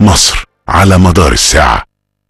مصر على مدار الساعة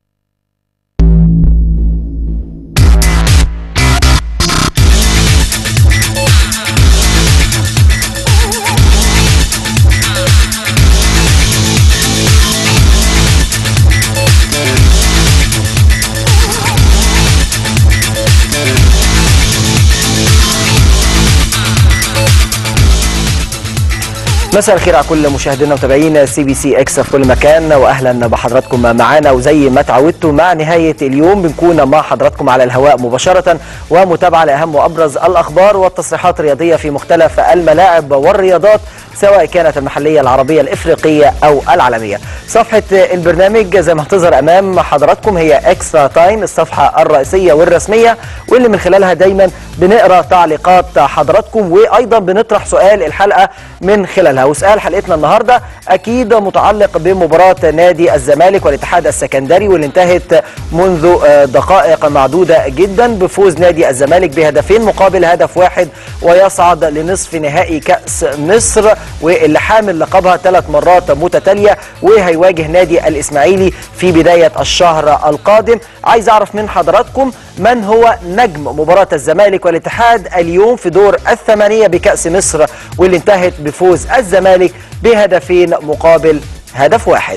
مساء الخير على كل مشاهدينا ومتابعينا سي بي سي اكس في كل مكان واهلا بحضراتكم معانا وزي ما تعودتوا مع نهايه اليوم بنكون مع حضراتكم على الهواء مباشره ومتابعه لاهم وابرز الاخبار والتصريحات الرياضيه في مختلف الملاعب والرياضات سواء كانت المحليه العربيه الافريقيه او العالميه. صفحه البرنامج زي ما هتظهر امام حضراتكم هي اكسترا تايم الصفحه الرئيسيه والرسميه واللي من خلالها دايما بنقرا تعليقات حضراتكم وايضا بنطرح سؤال الحلقه من خلالها وسؤال حلقتنا النهارده اكيد متعلق بمباراه نادي الزمالك والاتحاد السكندري واللي انتهت منذ دقائق معدوده جدا بفوز نادي الزمالك بهدفين مقابل هدف واحد ويصعد لنصف نهائي كاس مصر واللي حامل لقبها ثلاث مرات متتاليه وهيواجه نادي الاسماعيلي في بدايه الشهر القادم عايز اعرف من حضراتكم من هو نجم مباراه الزمالك والاتحاد اليوم في دور الثمانيه بكاس مصر واللي انتهت بفوز الزمالك بهدفين مقابل هدف واحد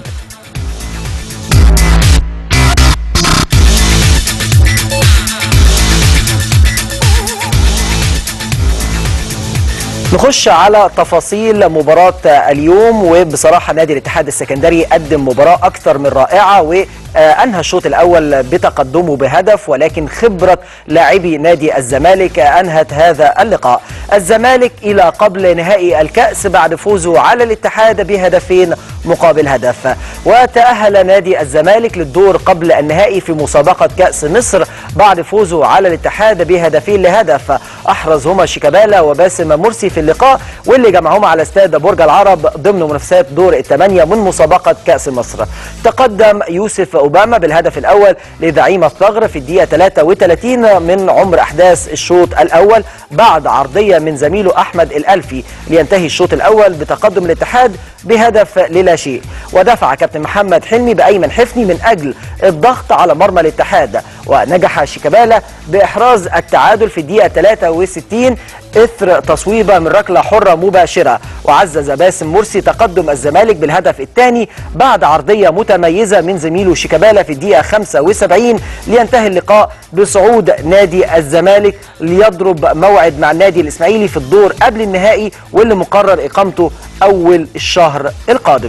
نخش على تفاصيل مباراة اليوم وبصراحة نادي الاتحاد السكندري قدم مباراة أكثر من رائعة وأنهى الشوط الأول بتقدمه بهدف ولكن خبرة لاعبي نادي الزمالك أنهت هذا اللقاء الزمالك إلى قبل نهائي الكأس بعد فوزه على الاتحاد بهدفين مقابل هدف وتأهل نادي الزمالك للدور قبل النهائي في مسابقة كأس مصر بعد فوزه على الاتحاد بهدفين لهدف أحرزهما شيكابالا وباسم مرسي في اللقاء واللي جمعهما على استاد برج العرب ضمن منافسات دور الثمانية من مسابقة كأس مصر تقدم يوسف أوباما بالهدف الأول لزعيم الثغر في الدقيقة 33 من عمر أحداث الشوط الأول بعد عرضية من زميله أحمد الألفي لينتهي الشوط الأول بتقدم الاتحاد بهدف للا شيء ودفع كابتن محمد حلمي بأيمن حفني من أجل الضغط على مرمى الاتحاد ونجح شيكابالا بإحراز التعادل في الدقيقة 63 إثر تصويبة من ركلة حرة مباشرة وعزز باسم مرسي تقدم الزمالك بالهدف الثاني بعد عرضية متميزة من زميله شيكابالا في الدقيقة 75 لينتهي اللقاء بصعود نادي الزمالك ليضرب موعد مع النادي الإسماعيلي في الدور قبل النهائي واللي مقرر إقامته أول الشهر القادم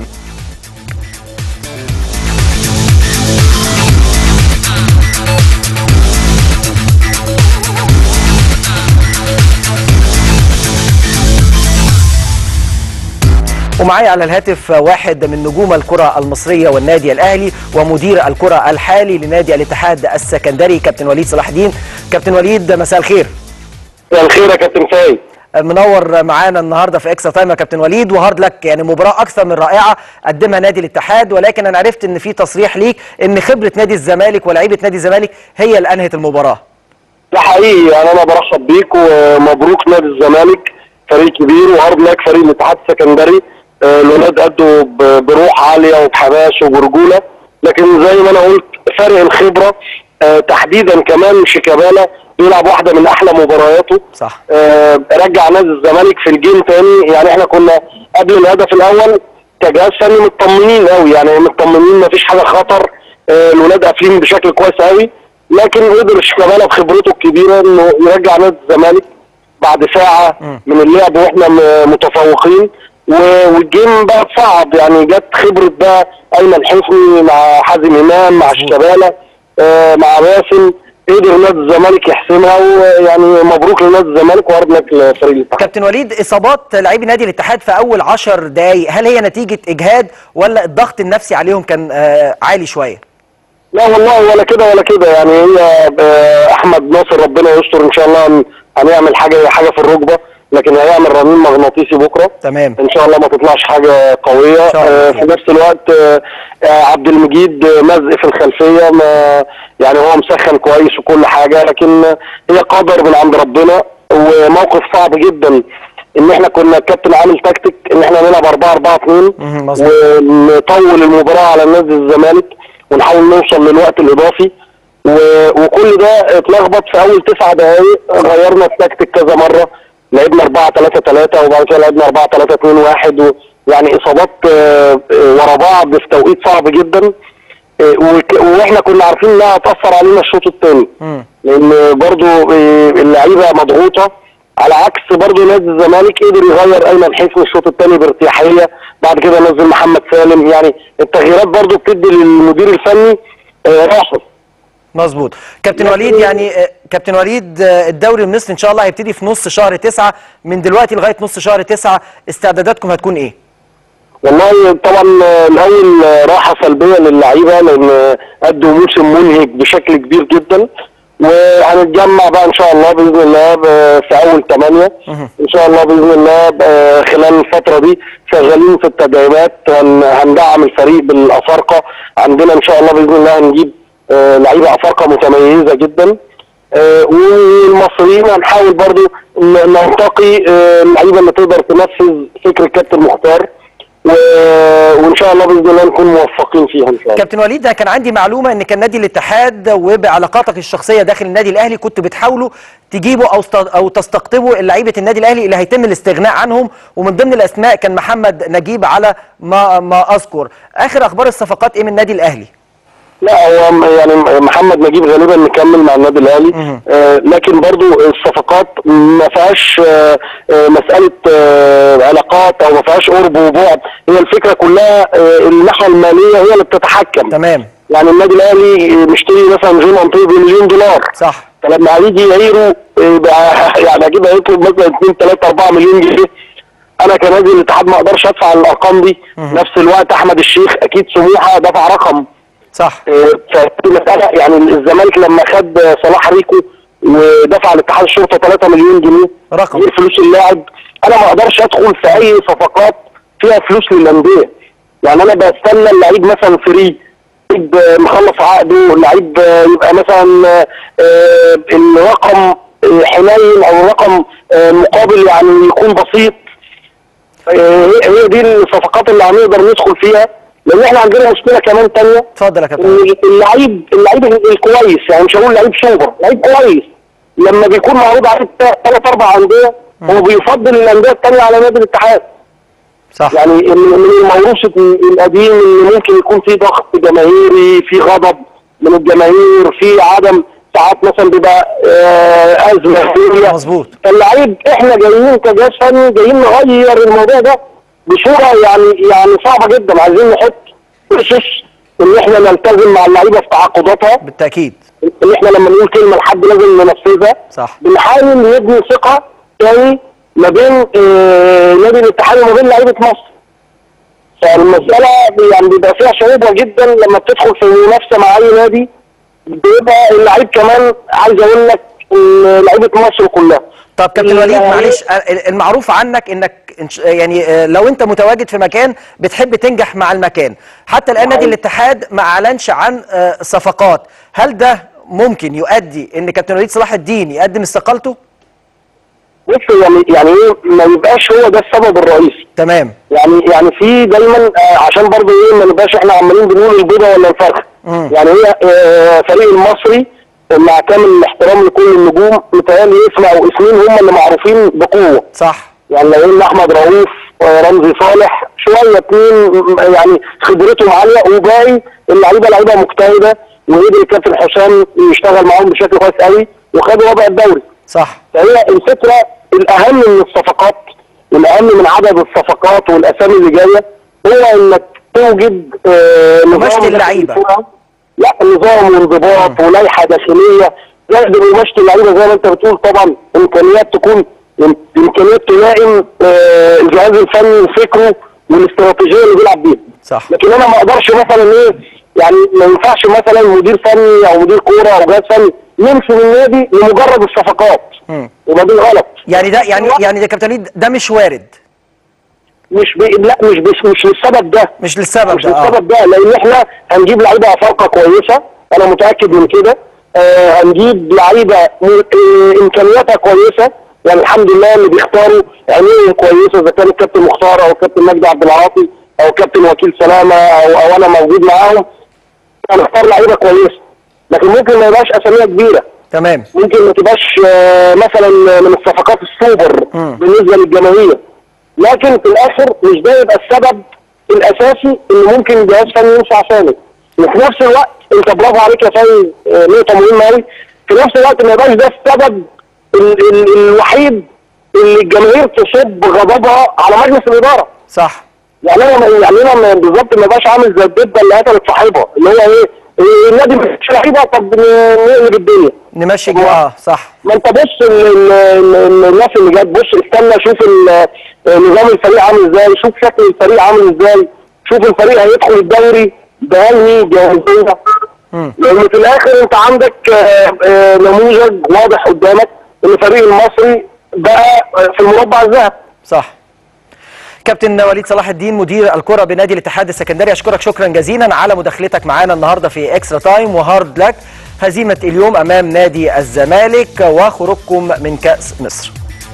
ومعايا على الهاتف واحد من نجوم الكرة المصرية والنادي الأهلي ومدير الكرة الحالي لنادي الاتحاد السكندري كابتن وليد صلاح الدين كابتن وليد مساء الخير مساء الخير يا كابتن فايز منور معانا النهارده في اكسترا تايم يا كابتن وليد وهارد لك يعني مباراه اكثر من رائعه قدمها نادي الاتحاد ولكن انا عرفت ان في تصريح ليك ان خبره نادي الزمالك ولاعيبه نادي الزمالك هي اللي انهت المباراه ده حقيقي يعني انا برحب بيك ومبروك نادي الزمالك فريق كبير وهارد لك فريق الاتحاد السكندري الولاد ادوا بروح عاليه وبحماس وبرجوله لكن زي ما انا قلت فرق الخبره تحديدا كمان شيكابالا بيلعب واحده من احلى مبارياته صح آه رجع نادي الزمالك في الجيم تاني يعني احنا كنا قبل الهدف الاول كجهاز فني مطمنين قوي يعني مطمنين مفيش حاجه خطر آه الولاد قافلين بشكل كويس قوي لكن قدر شيكابالا بخبرته الكبيره انه يرجع نادي الزمالك بعد ساعه م. من اللعب واحنا متفوقين والجيم بقى صعب يعني جت خبره بقى ايمن حفني مع حازم امام مع شيكابالا آه مع باسم قدر نادي الزمالك يحسمها ويعني مبروك لنادي الزمالك وارد لك لفريق الاتحاد. كابتن وليد اصابات لاعبي نادي الاتحاد في اول 10 دقائق هل هي نتيجه اجهاد ولا الضغط النفسي عليهم كان آه عالي شويه؟ لا والله ولا كده ولا كده يعني هي احمد ناصر ربنا يستر ان شاء الله هنعمل حاجه حاجه في الركبه لكن هيعمل رنين مغناطيسي بكره تمام ان شاء الله ما تطلعش حاجه قويه آه في نفس الوقت آه عبد المجيد مزق في الخلفيه ما يعني هو مسخن كويس وكل حاجه لكن هي قدر من عند ربنا وموقف صعب جدا ان احنا كنا الكابتن عامل تكتيك ان احنا نلعب 4 4 2 مهم، مظبوط. ونطول المباراه على نادي الزمالك ونحاول نوصل للوقت الاضافي و- وكل ده اتلخبط في اول تسع دقائق غيرنا التكتيك كذا مره لعبنا 4 3 3 وبعد كده لعبنا 4 3 2 1 و يعني اصابات آه، آه، ورا بعض في توقيت صعب جدا آه، وك- واحنا كنا عارفين انها هتاثر علينا الشوط الثاني مم. لان برضو آه، اللعيبه مضغوطه على عكس برضو نادي الزمالك قدر يغير ايمن حسني الشوط الثاني بارتياحيه بعد كده نزل محمد سالم يعني التغييرات برضو بتدي للمدير الفني آه، راحه مظبوط كابتن لكن- وليد يعني آه، كابتن وليد آه، الدوري المصري ان شاء الله هيبتدي في نص شهر تسعة من دلوقتي لغايه نص شهر تسعة استعداداتكم هتكون ايه والله طبعا آه، الاول آه، راحه سلبيه للعيبه لان آه، ادوا موسم منهك بشكل كبير جدا وهنتجمع بقى ان شاء الله باذن الله ب- في اول ثمانية ان شاء الله باذن الله ب- خلال الفتره دي شغالين في التدريبات هن- هندعم الفريق بالافارقه عندنا ان شاء الله باذن الله هنجيب آه، لعيبه افارقه متميزه جدا آه، والمصريين هنحاول برضو ن- ننتقي آه، اللعيبه اللي تقدر تنفذ فكر الكابتن مختار و... وان شاء الله باذن الله نكون موفقين فيها ان شاء الله كابتن وليد أنا كان عندي معلومه ان كان نادي الاتحاد وبعلاقاتك الشخصيه داخل النادي الاهلي كنت بتحاولوا تجيبوا او است- او تستقطبوا لعيبه النادي الاهلي اللي هيتم الاستغناء عنهم ومن ضمن الاسماء كان محمد نجيب على ما ما اذكر اخر اخبار الصفقات ايه من النادي الاهلي لا هو م- يعني محمد نجيب غالبا مكمل مع النادي الاهلي آه لكن برضو الصفقات ما فيهاش آه آه مساله آه علاقات او ما فيهاش قرب وبعد هي الفكره كلها آه الناحيه الماليه هي اللي بتتحكم تمام يعني النادي الاهلي مشتري مثلا جون انطيه بمليون دولار صح فلما هيجي يعيره يبقى يعني اكيد هيطلب مثلا 2 3 4 مليون جنيه انا كنادي الاتحاد ما اقدرش ادفع الارقام دي نفس الوقت احمد الشيخ اكيد سموحه دفع رقم صح فالمسألة يعني الزمالك لما خد صلاح ريكو ودفع لاتحاد الشرطة 3 مليون جنيه رقم. غير فلوس اللاعب انا ما اقدرش ادخل في اي صفقات فيها فلوس للانديه يعني انا بستنى اللعيب مثلا فري لعيب مخلص عقده لعيب يبقى مثلا آه، الرقم آه، حنين او الرقم آه، مقابل يعني يكون بسيط آه، هي هي دي الصفقات اللي هنقدر ندخل فيها لان احنا عندنا مشكله كمان تانية اتفضل يا كابتن ان اللعيب اللعيب الكويس يعني مش هقول لعيب سوبر لعيب كويس لما بيكون معروض عليه ثلاث اربع انديه هو بيفضل الانديه الثانيه على نادي الاتحاد صح يعني من من الموروث القديم اللي ممكن يكون فيه ضغط جماهيري في غضب من الجماهير في عدم ساعات مثلا بيبقى آه، ازمه مالية. مظبوط. فاللعيب احنا جايين كجهاز فني جايين نغير الموضوع ده بصوره يعني يعني صعبه جدا عايزين نحط اسس ان احنا نلتزم مع اللعيبه في تعاقداتها بالتاكيد ان احنا لما نقول كلمه لحد لازم ننفذها صح. بنحاول نبني ثقه تاني ما بين آه، نادي الاتحاد وما بين لعيبه مصر فالمساله يعني بيبقى فيها صعوبه جدا لما بتدخل في منافسه مع اي نادي بيبقى اللعيب كمان عايز اقول لك ان لعيبه مصر كلها طب كابتن وليد ال- معلش آه، المعروف عنك انك إن ش- يعني آه، لو انت متواجد في مكان بتحب تنجح مع المكان حتى الان نادي صحيح. الاتحاد ما اعلنش عن آه، صفقات هل ده ممكن يؤدي ان كابتن وليد صلاح الدين يقدم استقالته بص يعني يعني ايه ما يبقاش هو ده السبب الرئيسي تمام يعني يعني في دايما آه، عشان برضه ايه ما نبقاش احنا عمالين بنقول البيضه ولا الفرخ مم. يعني هي آه، فريق المصري مع كامل الاحترام لكل النجوم متهيألي يسمع اسمين هم اللي معروفين بقوه صح يعني لو قلنا احمد رؤوف آه، رمزي صالح شويه اتنين م- يعني خبرتهم عاليه وباقي اللعيبه لعيبه مجتهده وقدر الكابتن حسام يشتغل معاهم بشكل كويس قوي وخدوا وضع الدوري صح فهي الفكره الاهم من الصفقات والاهم من عدد الصفقات والاسامي اللي جايه هو انك توجد آه، نظام ممشي اللعيبة. داخل الفرقة. لا نظام وانضباط ولائحه داخليه زائد ممشي اللعيبه زي ما انت بتقول طبعا امكانيات تكون إم- امكانيات تلائم آه، الجهاز الفني وفكره والاستراتيجيه اللي بيلعب بيها صح لكن انا ما اقدرش مثلا ايه يعني ما ينفعش مثلا مدير فني او مدير كوره او جهاز فني يمشي من النادي لمجرد الصفقات مم. وما دي غلط يعني ده يعني يعني ده كابتن وليد ده مش وارد مش بي... لا مش بس مش للسبب ده مش للسبب مش ده اه للسبب ده لان احنا هنجيب لعيبه افارقه كويسه انا متاكد من كده آه هنجيب لعيبه م... آه امكانياتها كويسه يعني الحمد لله اللي بيختاروا عينيهم كويسه اذا كان الكابتن مختار او الكابتن مجدي عبد العاطي او كابتن وكيل سلامه او او انا موجود معاهم هنختار لعيبه كويسه لكن ممكن ما يبقاش اساميها كبيره تمام ممكن ما تبقاش آه، مثلا من الصفقات السوبر مم. بالنسبه للجماهير لكن في الاخر مش ده يبقى السبب الاساسي اللي ممكن الجهاز الفني ينفع ثاني وفي نفس الوقت انت برافو عليك يا فاي آه، نقطه مهمه قوي في نفس الوقت ما يبقاش ده السبب ال- ال- الوحيد اللي الجماهير تصب غضبها على مجلس الاداره صح يعني انا يعني انا ما- بالظبط ما يبقاش عامل زي الدبه اللي قتلت صاحبها اللي هو ايه إيه، النادي مش لعيبه طب ن- نقلب الدنيا نمشي طب جو- ما- اه صح ما انت بص ال- ال- ال- الناس اللي جت بص استنى شوف ال- نظام الفريق عامل ازاي شوف شكل الفريق عامل ازاي شوف الفريق هيدخل الدوري بأنهي جاهزية مم. لان في الاخر انت عندك آه، آه، نموذج واضح قدامك ان الفريق المصري بقى آه، في المربع الذهبي صح كابتن وليد صلاح الدين مدير الكرة بنادي الاتحاد السكندري اشكرك شكرا جزيلا على مداخلتك معانا النهارده في اكسترا تايم وهارد لك هزيمة اليوم امام نادي الزمالك وخروجكم من كأس مصر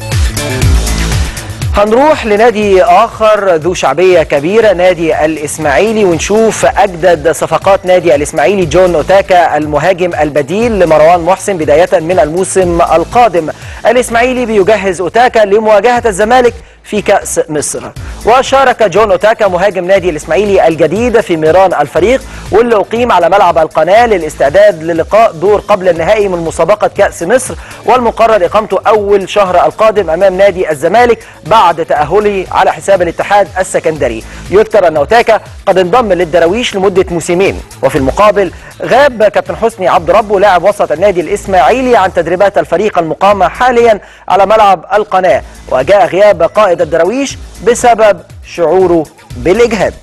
هنروح لنادي اخر ذو شعبيه كبيره نادي الاسماعيلي ونشوف اجدد صفقات نادي الاسماعيلي جون اوتاكا المهاجم البديل لمروان محسن بدايه من الموسم القادم الاسماعيلي بيجهز اوتاكا لمواجهه الزمالك في كاس مصر وشارك جون اوتاكا مهاجم نادي الاسماعيلي الجديد في ميران الفريق واللي اقيم على ملعب القناه للاستعداد للقاء دور قبل النهائي من مسابقه كاس مصر والمقرر اقامته اول شهر القادم امام نادي الزمالك بعد تاهله على حساب الاتحاد السكندري يذكر ان اوتاكا قد انضم للدراويش لمده موسمين وفي المقابل غاب كابتن حسني عبد ربه لاعب وسط النادي الاسماعيلي عن تدريبات الفريق المقامه حاليا على ملعب القناه وجاء غياب قائد الدراويش بسبب شعوره بالاجهاد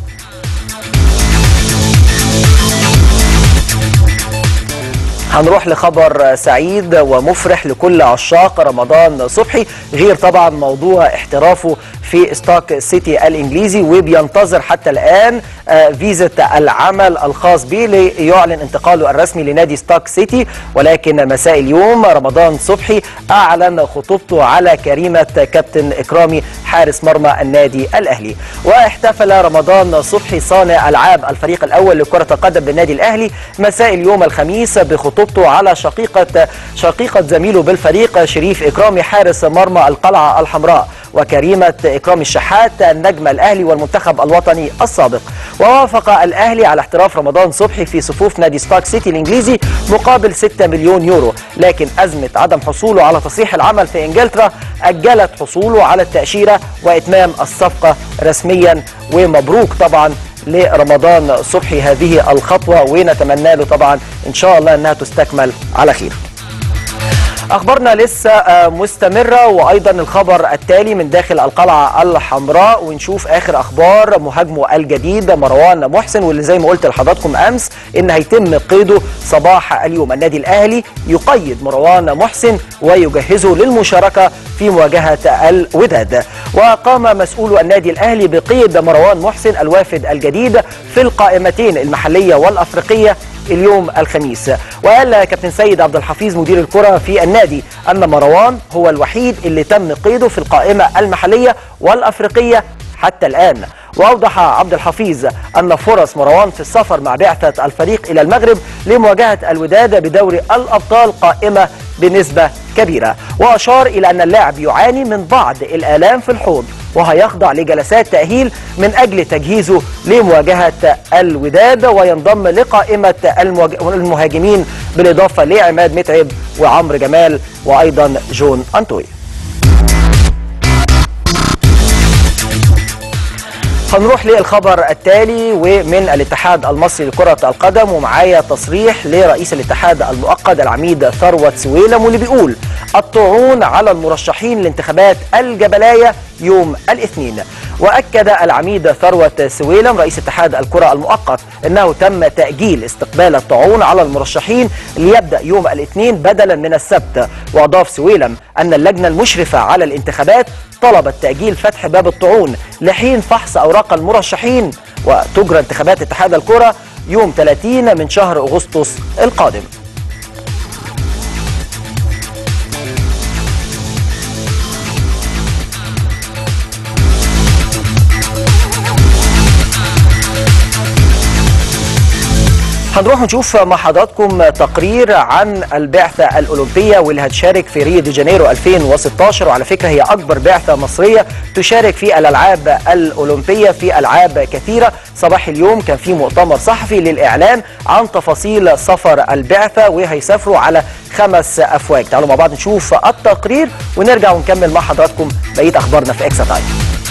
هنروح لخبر سعيد ومفرح لكل عشاق رمضان صبحي غير طبعا موضوع احترافه في ستوك سيتي الانجليزي وبينتظر حتى الان آه، فيزا العمل الخاص به ليعلن انتقاله الرسمي لنادي ستوك سيتي ولكن مساء اليوم رمضان صبحي اعلن خطوبته على كريمه كابتن اكرامي حارس مرمى النادي الاهلي واحتفل رمضان صبحي صانع العاب الفريق الاول لكره القدم بالنادي الاهلي مساء اليوم الخميس بخطوبته على شقيقه شقيقه زميله بالفريق شريف اكرامي حارس مرمى القلعه الحمراء وكريمه اكرامي الشحات النجم الاهلي والمنتخب الوطني السابق ووافق الاهلي على احتراف رمضان صبحي في صفوف نادي ستوك سيتي الانجليزي مقابل 6 مليون يورو لكن ازمه عدم حصوله على تصريح العمل في انجلترا اجلت حصوله على التاشيره واتمام الصفقه رسميا ومبروك طبعا لرمضان صبحي هذه الخطوه ونتمنى له طبعا ان شاء الله انها تستكمل على خير اخبارنا لسه آه، مستمره وايضا الخبر التالي من داخل القلعه الحمراء ونشوف اخر اخبار مهاجمه الجديد مروان محسن واللي زي ما قلت لحضراتكم امس ان هيتم قيده صباح اليوم النادي الاهلي يقيد مروان محسن ويجهزه للمشاركه في مواجهه الوداد وقام مسؤول النادي الاهلي بقيد مروان محسن الوافد الجديد في القائمتين المحليه والافريقيه اليوم الخميس وقال كابتن سيد عبد الحفيظ مدير الكرة في النادي أن مروان هو الوحيد اللي تم قيده في القائمة المحلية والأفريقية حتى الآن وأوضح عبد الحفيظ أن فرص مروان في السفر مع بعثة الفريق إلى المغرب لمواجهة الوداد بدوري الأبطال قائمة بنسبة كبيرة وأشار إلى أن اللاعب يعاني من بعض الآلام في الحوض وهيخضع لجلسات تأهيل من أجل تجهيزه لمواجهة الوداد وينضم لقائمة المواج- المهاجمين بالإضافة لعماد متعب وعمرو جمال وأيضا جون أنتوي هنروح للخبر التالي ومن الاتحاد المصري لكرة القدم ومعايا تصريح لرئيس الاتحاد المؤقت العميد ثروت سويلم واللي بيقول الطعون على المرشحين لانتخابات الجبلاية يوم الاثنين واكد العميد ثروت سويلم رئيس اتحاد الكره المؤقت انه تم تاجيل استقبال الطاعون على المرشحين ليبدا يوم الاثنين بدلا من السبت واضاف سويلم ان اللجنه المشرفه على الانتخابات طلبت تاجيل فتح باب الطعون لحين فحص اوراق المرشحين وتجرى انتخابات اتحاد الكره يوم 30 من شهر اغسطس القادم هنروح نشوف مع حضراتكم تقرير عن البعثة الأولمبية واللي هتشارك في ريو دي جانيرو 2016 وعلى فكرة هي أكبر بعثة مصرية تشارك في الألعاب الأولمبية في ألعاب كثيرة صباح اليوم كان في مؤتمر صحفي للإعلان عن تفاصيل سفر البعثة وهيسافروا على خمس أفواج تعالوا مع بعض نشوف التقرير ونرجع ونكمل مع حضراتكم بقية أخبارنا في إكسا تايم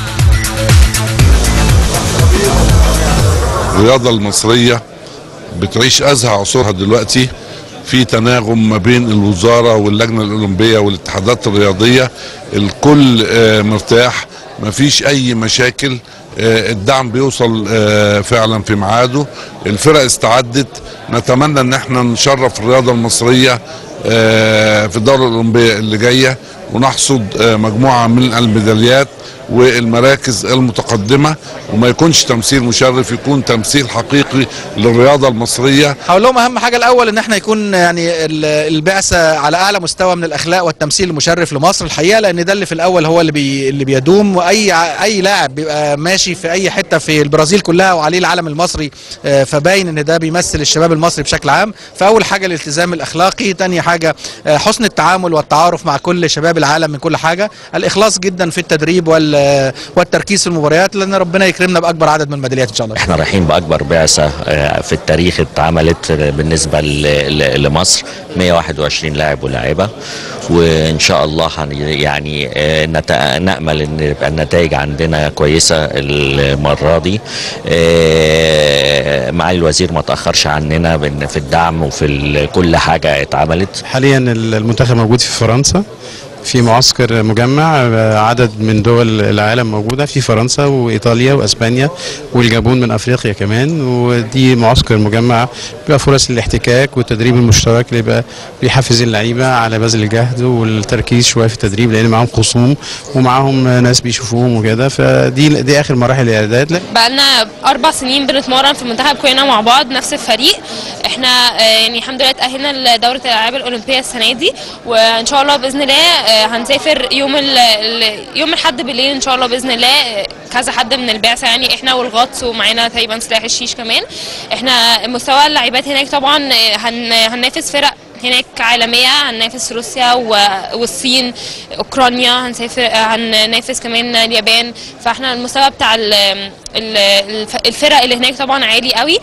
الرياضة المصرية بتعيش أزهى عصورها دلوقتي في تناغم ما بين الوزارة واللجنة الأولمبية والاتحادات الرياضية الكل آه، مرتاح مفيش أي مشاكل آه، الدعم بيوصل آه، فعلا في ميعاده الفرق استعدت نتمنى ان احنا نشرف الرياضة المصرية آه، في الدورة الأولمبية اللي جاية ونحصد آه، مجموعة من الميداليات والمراكز المتقدمة وما يكونش تمثيل مشرف يكون تمثيل حقيقي للرياضة المصرية هقول لهم اهم حاجه الاول ان احنا يكون يعني ال- البعثه على اعلى مستوى من الاخلاق والتمثيل المشرف لمصر الحقيقه لان ده اللي في الاول هو اللي بي اللي بيدوم واي ع- اي لاعب بيبقى ماشي في اي حته في البرازيل كلها وعليه العلم المصري آه، فباين ان ده بيمثل الشباب المصري بشكل عام فاول حاجه الالتزام الاخلاقي تاني حاجه آه، حسن التعامل والتعارف مع كل شباب العالم من كل حاجه الاخلاص جدا في التدريب وال والتركيز في المباريات لان ربنا يكرمنا باكبر عدد من الميداليات ان شاء الله احنا رايحين باكبر بعثه آه، في التاريخ اتعملت آه، بالنسبه ل- ل- لمصر 121 لاعب ولاعبه وان شاء الله هن- يعني آه، نت- نامل ان يبقى النتائج عندنا كويسه المره دي آه، معالي الوزير ما تاخرش عننا بإن في الدعم وفي ال- كل حاجه اتعملت حاليا المنتخب موجود في فرنسا في معسكر مجمع آه، عدد من دول العالم موجودة في فرنسا وإيطاليا وأسبانيا والجابون من أفريقيا كمان ودي معسكر مجمع بيبقى فرص للاحتكاك والتدريب المشترك اللي بيبقى بيحفز اللعيبة على بذل الجهد والتركيز شوية في التدريب لأن معاهم خصوم ومعاهم ناس بيشوفوهم وكده فدي دي آخر مراحل الإعداد بقالنا اربع سنين بنتمرن في المنتخب كلنا مع بعض نفس الفريق احنا آه، يعني الحمد لله اتاهلنا لدوره الالعاب الاولمبيه السنه دي وان شاء الله باذن الله آه، هنسافر يوم ال ال- يوم الاحد بالليل ان شاء الله باذن الله آه، كذا حد من البعثه يعني احنا والغطس ومعانا تقريبا سلاح الشيش كمان احنا مستوى اللاعبات هناك طبعا آه، هن هننافس فرق هناك عالمية هننافس روسيا و- والصين اوكرانيا هنسافر هننافس كمان اليابان فاحنا المستوى بتاع ال- ال- الف- الفرق اللي هناك طبعا عالي قوي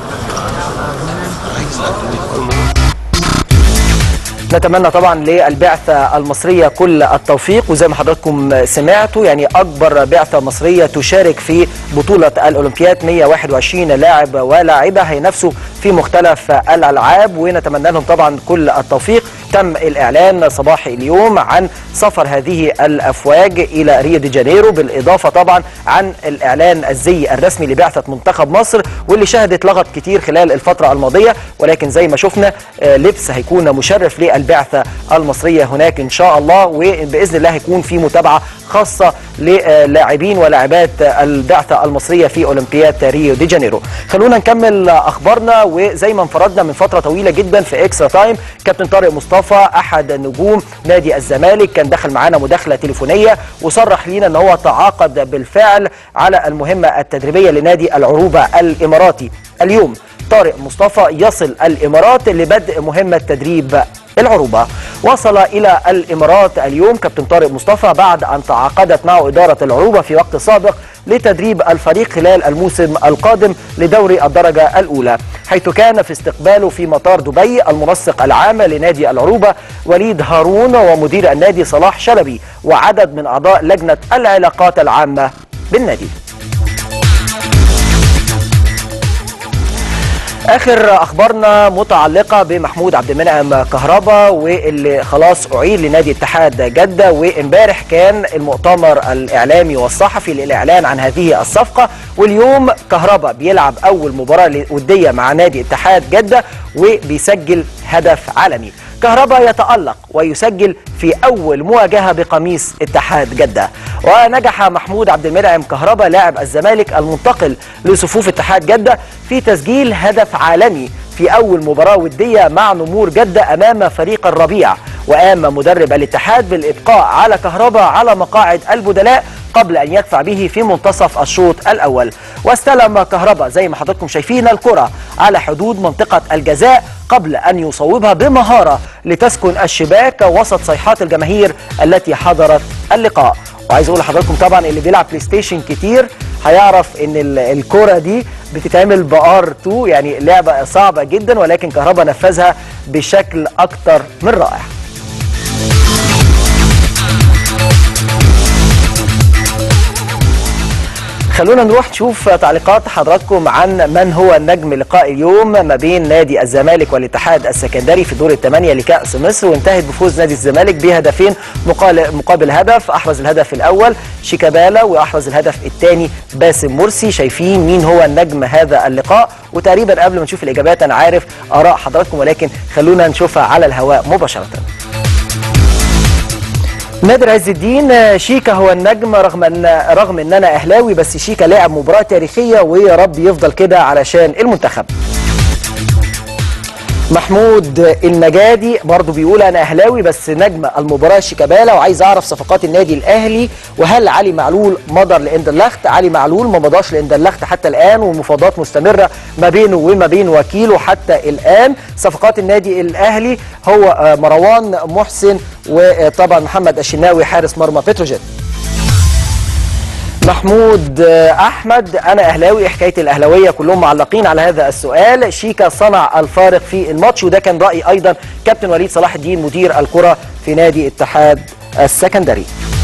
نتمنى طبعا للبعثة المصرية كل التوفيق وزي ما حضراتكم سمعتوا يعني أكبر بعثة مصرية تشارك في بطولة الأولمبياد 121 لاعب ولاعبة هينافسوا في مختلف الألعاب ونتمنى لهم طبعا كل التوفيق تم الإعلان صباح اليوم عن سفر هذه الأفواج إلى ريو دي جانيرو بالإضافة طبعا عن الإعلان الزي الرسمي لبعثة منتخب مصر واللي شهدت لغط كتير خلال الفترة الماضية ولكن زي ما شفنا آه، لبس هيكون مشرف للبعثة المصرية هناك إن شاء الله وبإذن الله هيكون في متابعة خاصة للاعبين ولاعبات البعثة المصرية في أولمبياد ريو دي جانيرو خلونا نكمل أخبارنا وزي ما انفردنا من فترة طويلة جدا في إكسترا تايم كابتن طارق مصطفى أحد نجوم نادي الزمالك كان دخل معانا مداخلة تليفونية وصرح لينا أن هو تعاقد بالفعل على المهمة التدريبية لنادي العروبة الإماراتي اليوم طارق مصطفى يصل الإمارات لبدء مهمة تدريب العروبة وصل إلى الإمارات اليوم كابتن طارق مصطفى بعد أن تعاقدت معه إدارة العروبة في وقت سابق لتدريب الفريق خلال الموسم القادم لدوري الدرجة الأولى حيث كان في استقباله في مطار دبي المنسق العام لنادي العروبة وليد هارون ومدير النادي صلاح شلبي وعدد من أعضاء لجنة العلاقات العامة بالنادي اخر اخبارنا متعلقه بمحمود عبد المنعم كهربا واللي خلاص اعيد لنادي اتحاد جده وامبارح كان المؤتمر الاعلامي والصحفي للاعلان عن هذه الصفقه واليوم كهربا بيلعب اول مباراه وديه مع نادي اتحاد جده وبيسجل هدف عالمي كهربا يتألق ويسجل في أول مواجهة بقميص اتحاد جدة ونجح محمود عبد المنعم كهربا لاعب الزمالك المنتقل لصفوف اتحاد جدة في تسجيل هدف عالمي في أول مباراة ودية مع نمور جدة أمام فريق الربيع وقام مدرب الاتحاد بالإبقاء على كهربا على مقاعد البدلاء قبل أن يدفع به في منتصف الشوط الأول واستلم كهربا زي ما حضراتكم شايفين الكرة على حدود منطقة الجزاء قبل أن يصوبها بمهارة لتسكن الشباك وسط صيحات الجماهير التي حضرت اللقاء وعايز اقول لحضراتكم طبعا اللي بيلعب بلاي ستيشن كتير هيعرف ان ال- الكرة دي بتتعمل بار 2 يعني لعبة صعبة جدا ولكن كهربا نفذها بشكل اكتر من رائع خلونا نروح نشوف تعليقات حضراتكم عن من هو نجم لقاء اليوم ما بين نادي الزمالك والاتحاد السكندري في دور الثمانية لكأس مصر وانتهت بفوز نادي الزمالك بهدفين مقال- مقابل هدف أحرز الهدف الأول شيكابالا وأحرز الهدف الثاني باسم مرسي شايفين مين هو النجم هذا اللقاء وتقريبا قبل ما نشوف الإجابات أنا عارف آراء حضراتكم ولكن خلونا نشوفها على الهواء مباشرة نادر عز الدين آه، شيكا هو النجم رغم ان رغم ان انا اهلاوي بس شيكا لاعب مباراه تاريخيه ويا رب يفضل كده علشان المنتخب محمود النجادي برضه بيقول انا اهلاوي بس نجم المباراه شيكابالا وعايز اعرف صفقات النادي الاهلي وهل علي معلول مضى لاندرلخت علي معلول ما مضاش لاندرلخت حتى الان والمفاوضات مستمره ما بينه وما بين وكيله حتى الان صفقات النادي الاهلي هو آه، مروان محسن وطبعا محمد الشناوي حارس مرمى بتروجيت محمود آه، احمد انا اهلاوي حكايه الاهلاويه كلهم معلقين على هذا السؤال شيكا صنع الفارق في الماتش وده كان راي ايضا كابتن وليد صلاح الدين مدير الكره في نادي اتحاد السكندري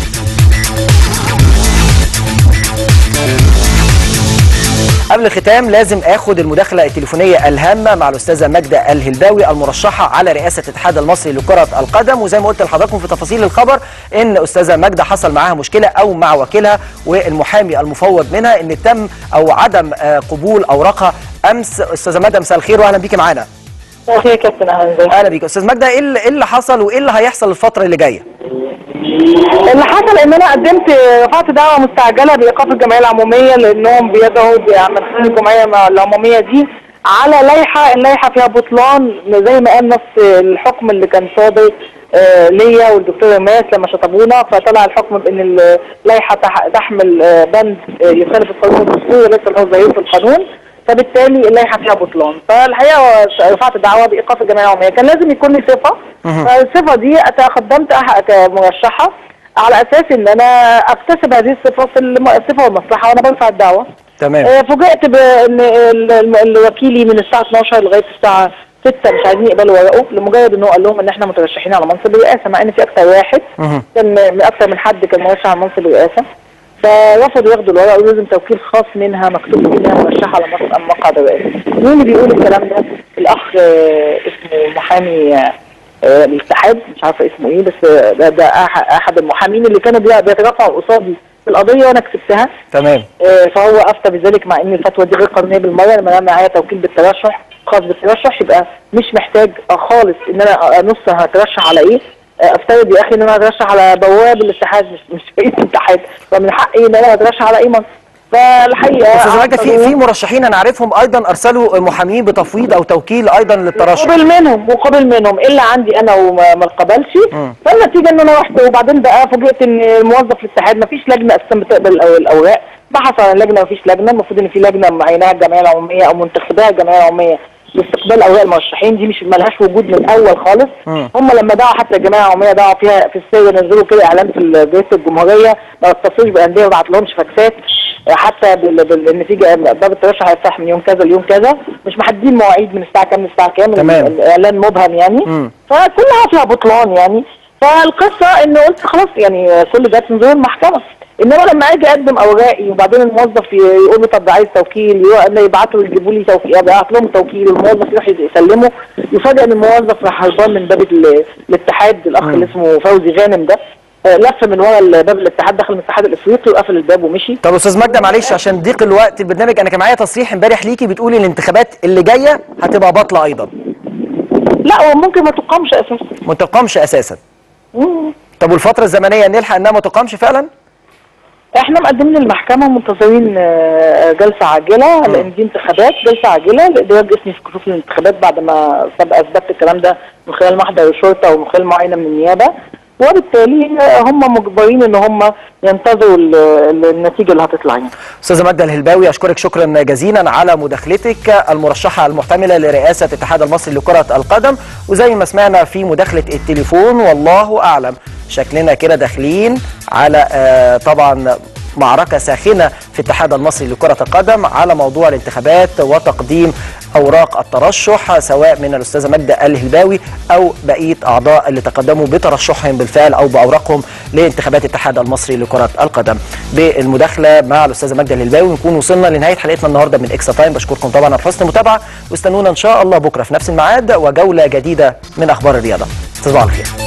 قبل الختام لازم اخد المداخله التليفونيه الهامه مع الاستاذه ماجده الهلباوي المرشحه على رئاسه الاتحاد المصري لكره القدم وزي ما قلت لحضراتكم في تفاصيل الخبر ان استاذه ماجده حصل معاها مشكله او مع وكيلها والمحامي المفوض منها ان تم او عدم آه، قبول اوراقها امس استاذه ماجده مساء الخير واهلا بيكي معانا اخي يا كابتن اهلا ازيك اهلا بيك استاذ ماجده ايه اللي إيه اللي حصل وايه اللي هيحصل الفتره اللي جايه اللي حصل ان انا قدمت رفعت دعوه مستعجله بايقاف الجمعيه العموميه لانهم بيدعوا من خلال الجمعيه العموميه دي على لائحه اللائحه فيها بطلان زي ما قال نص الحكم اللي كان صادر آه، ليا والدكتور ماس لما شطبونا فطلع الحكم بان اللائحه تح- تحمل آه، بند آه، يخالف القانون الدستوري وليس له ظهير في القانون فبالتالي اللائحه فيها بطلان فالحقيقه رفعت دعوه بايقاف الجمعيه العموميه كان لازم يكون لي صفه فالصفه دي تقدمت أح- كمرشحه على اساس ان انا اكتسب هذه الصفه في الم- الصفه والمصلحه وانا برفع الدعوه تمام آه، فوجئت بان ال- ال- الوكيلي من الساعه 12 لغايه الساعه 6 مش عايزين يقبلوا ورقه لمجرد ان هو قال لهم ان احنا مترشحين على منصب الرئاسه مع ان في اكثر واحد مهم. كان من اكثر من حد كان مرشح على منصب الرئاسه فرفضوا ياخدوا الورقه ولازم توكيل خاص منها مكتوب فيه انها مرشحه على منصب مقعد الرئاسه مين اللي بيقول الكلام ده؟ الاخ آه، اسمه محامي آه، آه، الاتحاد مش عارفه اسمه ايه بس آه، ده, ده أح- احد المحامين اللي كانوا بي- بيترافعوا قصادي في القضيه وانا كسبتها تمام آه، فهو افتى بذلك مع ان الفتوى دي غير قانونيه بالمره لما انا معايا توكيل بالترشح خاص بالترشح يبقى مش محتاج آه، خالص ان انا انص هترشح على ايه آه، افترض يا اخي ان انا هترشح على بواب الاتحاد مش مش رئيس الاتحاد فمن حقي ان انا اترشح على اي منصب فالحقيقه استاذ ماجده في عقدوا- في مرشحين انا عارفهم ايضا ارسلوا محامين بتفويض او توكيل ايضا للترشح وقبل منهم وقبل منهم الا عندي انا وما ما اتقبلش فالنتيجه ان انا رحت وبعدين بقى فوجئت ان موظف الاتحاد ما فيش لجنه اساسا بتقبل الأو- الاوراق بحث عن اللجنه ما فيش لجنه المفروض ان في لجنه معيناها الجمعيه العموميه او منتخباها الجمعيه العموميه لاستقبال اوراق المرشحين دي مش ملهاش وجود من الاول خالص هم لما دعوا حتى الجمعيه العموميه دعوا فيها في السر نزلوا كده اعلان في جريده الجمهوريه ما اتصلوش بانديه ما بعتلهمش فاكسات حتى بال- بال- النتيجه باب الترشح هيفتح من يوم كذا ليوم كذا مش محددين مواعيد من الساعه كام للساعه كام تمام. الاعلان مبهم يعني مم. فكلها فيها بطلان يعني فالقصه انه قلت خلاص يعني كل ده تنظر المحكمه انما لما اجي اقدم اوراقي وبعدين الموظف ي- يقول له طب ده عايز توكيل يقول- يبعتوا يجيبوا لي توكيل ابعت لهم توكيل الموظف يروح يسلمه يفاجئ ان الموظف راح هربان من باب ال- الاتحاد الاخ اللي اسمه فوزي غانم ده آه، لف من ورا باب الاتحاد دخل من الاتحاد الافريقي وقفل الباب ومشي طب استاذ ماجده معلش عشان ضيق الوقت البرنامج انا كان معايا تصريح امبارح ليكي بتقولي الانتخابات اللي جايه هتبقى باطله ايضا لا هو ممكن ما تقامش اساسا ما تقامش اساسا مم. طب والفتره الزمنيه نلحق انها ما تقامش فعلا احنا مقدمين للمحكمه منتظرين آه، جلسه عاجله لان دي انتخابات جلسه عاجله لادراج اسمي في كشوف الانتخابات بعد ما سبق اثبتت الكلام ده من خلال محضر الشرطه ومن خلال معاينه من النيابه وبالتالي هم مجبرين ان هم ينتظروا ال- ال- النتيجه اللي هتطلع يعني استاذه ماجده الهلباوي اشكرك شكرا جزيلا على مداخلتك المرشحه المحتمله لرئاسه الاتحاد المصري لكره القدم وزي ما سمعنا في مداخله التليفون والله اعلم شكلنا كده داخلين على آه، طبعا معركة ساخنة في الاتحاد المصري لكرة القدم على موضوع الانتخابات وتقديم أوراق الترشح سواء من الأستاذة ماجدة الهلباوي أو بقية أعضاء اللي تقدموا بترشحهم بالفعل أو بأوراقهم لانتخابات الاتحاد المصري لكرة القدم بالمداخلة مع الأستاذة ماجدة الهلباوي نكون وصلنا لنهاية حلقتنا النهاردة من إكسترا تايم بشكركم طبعا على حسن المتابعة واستنونا إن شاء الله بكرة في نفس الميعاد وجولة جديدة من أخبار الرياضة تصبحوا على خير